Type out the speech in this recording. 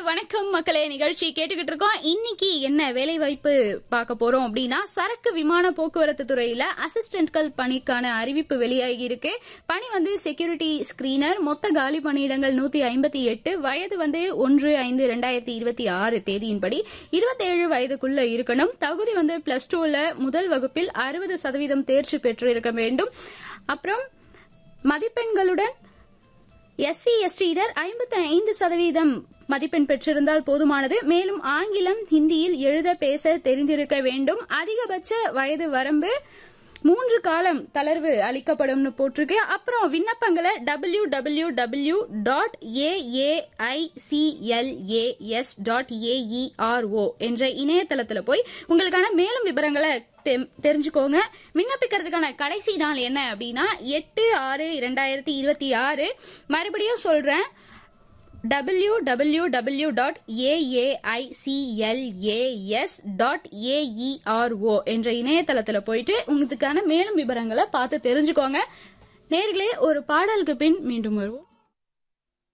வணக்கம் மக்களே நிகழ்ச்சி கேட்டுக்கிட்டு இருக்கோம் இன்னைக்கு என்ன வேலை வாய்ப்பு பார்க்க போறோம் அப்படின்னா சரக்கு விமான போக்குவரத்து துறையில அசிஸ்டன்ட்கள் பணிக்கான அறிவிப்பு வெளியாகி இருக்கு பணி வந்து செக்யூரிட்டி ஸ்கிரீனர் மொத்த காலி பணியிடங்கள் நூத்தி ஐம்பத்தி எட்டு வயது வந்து ஒன்று ஐந்து ரெண்டாயிரத்தி இருபத்தி ஆறு தேதியின்படி இருபத்தேழு வயதுக்குள்ள இருக்கணும் தகுதி வந்து பிளஸ் டூல முதல் வகுப்பில் அறுபது சதவீதம் தேர்ச்சி பெற்று இருக்க வேண்டும் அப்புறம் மதிப்பெண்களுடன் எஸ்சி எஸ்டியினர் ஐம்பத்தி ஐந்து சதவீதம் மதிப்பெண் பெற்றிருந்தால் போதுமானது மேலும் ஆங்கிலம் ஹிந்தியில் எழுத பேச தெரிந்திருக்க வேண்டும் அதிகபட்ச வயது வரம்பு மூன்று காலம் தளர்வு அளிக்கப்படும்னு போட்டிருக்கு அப்புறம் விண்ணப்பங்களை W W W dot AAICLAS dot AERO என்ற இணையதளத்துல போய் உங்களுக்கான மேலும் விவரங்களை தெம்- தெரிஞ்சுக்கோங்க விண்ணப்பிக்கிறதுக்கான கடைசி நாள் என்ன அப்படின்னா எட்டு ஆறு இரண்டாயிரத்தி இருபத்தி ஆறு மறுபடியும் சொல்றேன் W W W dot AAICLAS dot AERO என்ற இணையதளத்துல போயிட்டு உங்களுக்கான மேலும் விவரங்களை பார்த்து தெரிஞ்சுக்கோங்க நேர்களே ஒரு பாடலுக்கு பின் மீண்டும் வருவோம்